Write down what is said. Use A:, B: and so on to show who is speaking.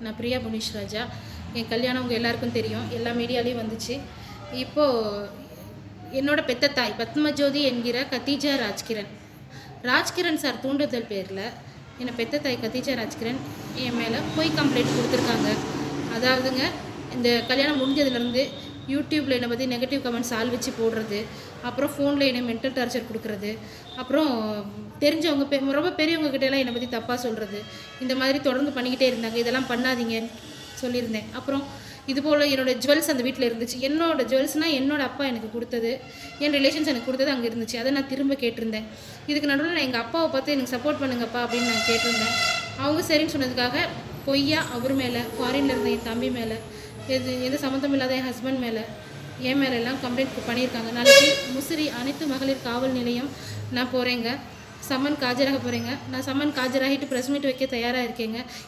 A: நான் பிரியா புனிஷ் ராஜா என் கல்யாணம் உங்கள் எல்லாருக்கும் தெரியும் எல்லா மீடியாலேயும் வந்துச்சு இப்போது என்னோட பெத்த தாய் பத்மஜோதி என்கிற கத்தீஜா ராஜ்கிரண் ராஜ்கிரண் சார் தூண்டுதல் பேரில் என்னை பெத்த தாய் கத்தீஜா ராஜ்கிரண் என் மேலே பொய் கம்ப்ளைண்ட் கொடுத்துருக்காங்க அதாவதுங்க இந்த கல்யாணம் முடிஞ்சதுலேருந்து யூடியூப்பில் என்னை பற்றி நெகட்டிவ் கமெண்ட்ஸ் ஆள் வச்சு போடுறது அப்புறம் ஃபோனில் என்னை மென்டல் டார்ச்சர் கொடுக்குறது அப்புறம் தெரிஞ்சவங்க பெ ரொம்ப பெரியவங்க கிட்ட எல்லாம் என்னை பற்றி தப்பாக சொல்கிறது இந்த மாதிரி தொடர்ந்து பண்ணிக்கிட்டே இருந்தாங்க இதெல்லாம் பண்ணாதீங்கன்னு சொல்லியிருந்தேன் அப்புறம் இது போல் என்னோடய ஜுவல்ஸ் அந்த வீட்டில் இருந்துச்சு என்னோட ஜுவல்ஸ்னால் என்னோட அப்பா எனக்கு கொடுத்தது என் ரிலேஷன்ஸ் எனக்கு கொடுத்தது அங்கே இருந்துச்சு அதை நான் திரும்ப கேட்டிருந்தேன் இதுக்கு நடுவில் நான் எங்கள் அப்பாவை பார்த்து எனக்கு சப்போர்ட் பண்ணுங்கப்பா அப்படின்னு நான் கேட்டிருந்தேன் அவங்க சரின்னு சொன்னதுக்காக பொய்யா அவர் மேலே ஃபாரின்ல இருந்த என் தம்பி மேலே எது எந்த சம்மந்தம் இல்லாத என் ஹஸ்பண்ட் மேலே என் மேலே எல்லாம் கம்ப்ளைண்ட் பண்ணியிருக்காங்க நாளைக்கு முசிறி அனைத்து மகளிர் காவல் நிலையம் நான் போகிறேங்க சம்மன் காஜராக போகிறேங்க நான் சம்மன் காஜராகிட்டு ப்ரெஸ் மீட் வைக்க தயாராக இருக்கேங்க